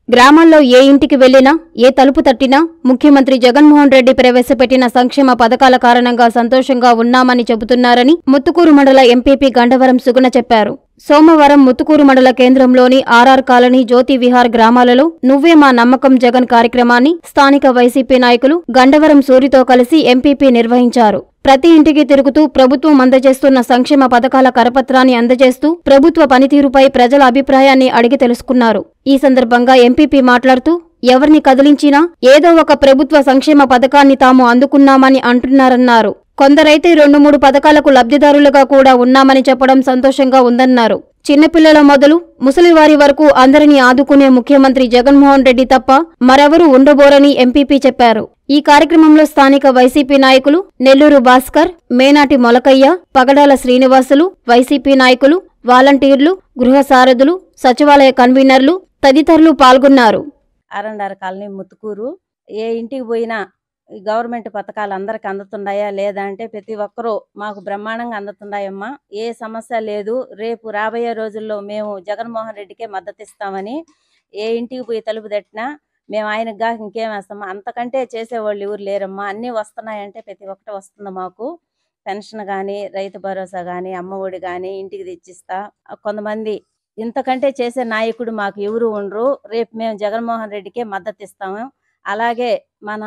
గ్రామాల్లో ఏ ఇంటికి వెళ్లినా ఏ తలుపు తట్టినా ముఖ్యమంత్రి జగన్మోహన్ రెడ్డి ప్రవేశపెట్టిన సంక్షేమ పథకాల కారణంగా సంతోషంగా ఉన్నామని చెబుతున్నారని ముత్తుకూరు మండల ఎంపీపీ గండవరం సుగుణ చెప్పారు సోమవారం ముత్తుకూరు మండల కేంద్రంలోని ఆర్ఆర్ కాలనీ జ్యోతి విహార్ గ్రామాలలో నువ్వే మా నమ్మకం జగన్ కార్యక్రమాన్ని స్థానిక వైసీపీ నాయకులు గండవరం సూరితో కలిసి ఎంపీపీ నిర్వహించారు ప్రతి ఇంటికి తిరుగుతూ ప్రభుత్వం అందజేస్తున్న సంక్షేమ పథకాల కరపత్రాన్ని అందజేస్తూ ప్రభుత్వ పనితీరుపై ప్రజల అభిప్రాయాన్ని అడిగి తెలుసుకున్నారు ఈ సందర్భంగా ఎంపీపీ మాట్లాడుతూ ఎవరిని కదిలించినా ఏదో ఒక ప్రభుత్వ సంక్షేమ పథకాన్ని తాము అందుకున్నామని అంటున్నారన్నారు కొందరైతే రెండు మూడు పథకాలకు లబ్ధిదారులుగా కూడా ఉన్నామని చెప్పడం సంతోషంగా ఉందన్నారు చిన్నపిల్లల మొదలు ముసలివారి వరకు అందరినీ ఆదుకునే ముఖ్యమంత్రి జగన్మోహన్ రెడ్డి తప్ప మరెవరూ ఉండబోరని ఎంపీపీ చెప్పారు ఈ కార్యక్రమంలో స్థానిక వైసీపీ నాయకులు నెల్లూరు భాస్కర్ మేనాటి మొలకయ్య పగడాల శ్రీనివాసులు వైసీపీ నాయకులు వాలంటీర్లు గృహ సారథులు సచివాలయ కన్వీనర్లు తదితరులు పాల్గొన్నారు ఆరండార కాలనీ ముత్తుకూరు ఏ ఇంటికి పోయినా ఈ గవర్నమెంట్ పథకాలు అందరికి అందుతున్నాయా లేదా అంటే ప్రతి ఒక్కరూ మాకు బ్రహ్మాండంగా అందుతున్నాయమ్మా ఏ సమస్య లేదు రేపు రాబోయే రోజుల్లో మేము జగన్మోహన్ రెడ్డికే మద్దతు ఇస్తామని ఏ ఇంటికి పోయి తలుపు తట్టినా మేము ఆయనకు గా ఇంకేం వేస్తామా అంతకంటే చేసేవాళ్ళు ఎవరు లేరమ్మా అన్నీ వస్తున్నాయంటే ప్రతి ఒక్కటి వస్తుంది మాకు పెన్షన్ కానీ రైతు భరోసా కానీ అమ్మ ఒడి కానీ ఇంటికి తెచ్చిస్తా కొంతమంది ఇంతకంటే చేసే నాయకుడు మాకు ఎవరు ఉండరు రేపు మేము జగన్మోహన్ రెడ్డికే మద్దతు ఇస్తాము అలాగే మన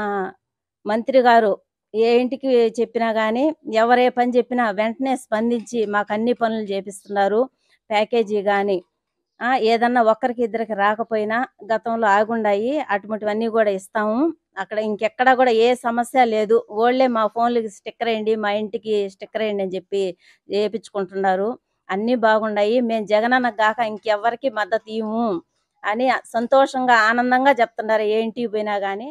మంత్రి గారు ఏ ఇంటికి చెప్పినా కానీ ఎవరే పని చెప్పినా వెంటనే స్పందించి మాకు అన్ని పనులు చేపిస్తున్నారు ప్యాకేజీ కానీ ఏదన్నా ఒక్కరికి ఇద్దరికి రాకపోయినా గతంలో ఆగుండాయి అటువంటివన్నీ కూడా ఇస్తాము అక్కడ ఇంకెక్కడా కూడా ఏ సమస్య లేదు ఓళ్ళే మా ఫోన్లకి స్టిక్కర్ వేయండి మా ఇంటికి స్టిక్కర్ వేయండి అని చెప్పి వేయించుకుంటున్నారు అన్నీ బాగున్నాయి మేము జగనన్న గాక ఇంకెవ్వరికి మద్దతు ఇవ్వము అని సంతోషంగా ఆనందంగా చెప్తున్నారు ఏ ఇంటికి పోయినా కానీ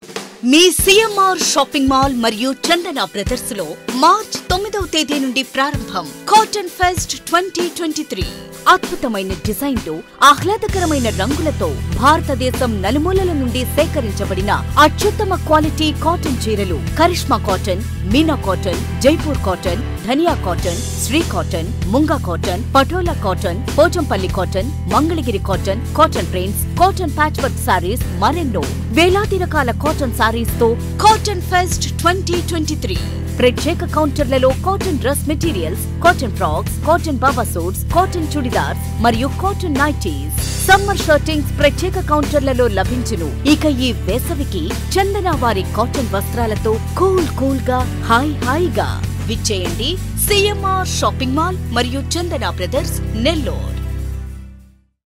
మీ సిఎంఆర్ షాపింగ్ మాల్ మరియు చందన బ్రదర్స్ లో మార్చ్ తొమ్మిదవ తేదీ నుండి ప్రారంభం cotton fest twenty twenty three అద్భుతమైన డిజైన్లు ఆహ్లాదకరమైన రంగులతో భారతదేశం నలుమూలల నుండి సేకరించబడిన అత్యుత్తమ క్వాలిటీ కాటన్ చీరలు Karishma cotton Meena cotton Jaipur cotton Dhaniya cotton Shri cotton Munga cotton Patola cotton Pochampalli cotton Mangalagiri cotton cotton prints cotton patch work saris మరెన్నో వేలాది రకాల కాటన్ సారీస్ తో cotton fest twenty twenty three ప్రత్యేక కౌంటర్లలో cotton dress materials cotton frocks cotton baba suits cotton churidars మరియు కాటన్ నైటీస్ సమ్మర్ షర్టింగ్స్ ప్రత్యేక కౌంటర్లలో లభించును ఇక ఈ వేసవికి చందన వారి కాటన్ వస్త్రాలతో కూల్ కూల్ గా హాయ్ హాయిగా విచ్చేయండి సిఎంఆర్ షాపింగ్ మాల్ మరియు చందన బ్రదర్స్ నెల్లూరు